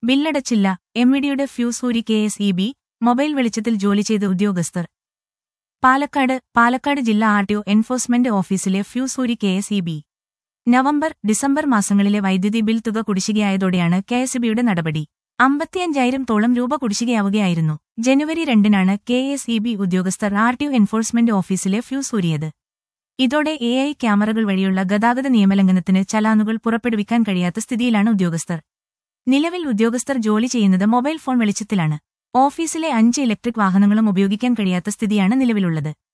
ബില്ലടച്ചില്ല എംഇഡിയുടെ ഫ്യൂസ് ഊരി K S E B mobile വെളിച്ചത്തിൽ ജോലി ചെയ്ത ഉദ്യോഗസ്ഥർ പാലക്കാട് പാലക്കാട് ജില്ലാ ആർ ടി ഒ എൻഫോഴ്സ്മെന്റ് ഓഫീസിലെ ഫ്യൂസ് ഊരി K S E B November December മാസങ്ങളിലെ വൈദ്യുതി ബിൽ തുക കുടിശ്ശികയായതോടെയാണ് കെ എസ് ബിയുടെ നടപടി അമ്പത്തിയഞ്ചായിരം തോളം രൂപ കുടിശ്ശികയാവുകയായിരുന്നു ജനുവരി രണ്ടിനാണ് കെ എസ് ഇ ബി ഉദ്യോഗസ്ഥർ ആർ ടി ഒ എൻഫോഴ്സ്മെന്റ് ഓഫീസിലെ ഫ്യൂസ് ഊരിയത് ഇതോടെ എ ഐ ക്യാമറകൾ വഴിയുള്ള ഗതാഗത നിയമലംഘനത്തിന് ചലാനുകൾ പുറപ്പെടുവിക്കാൻ കഴിയാത്ത സ്ഥിതിയിലാണ് ഉദ്യോഗസ്ഥർ നിലവിൽ ഉദ്യോഗസ്ഥർ ജോലി ചെയ്യുന്നത് മൊബൈൽ ഫോൺ വെളിച്ചത്തിലാണ് ഓഫീസിലെ അഞ്ച് ഇലക്ട്രിക് വാഹനങ്ങളും ഉപയോഗിക്കാൻ കഴിയാത്ത സ്ഥിതിയാണ് നിലവിലുള്ളത്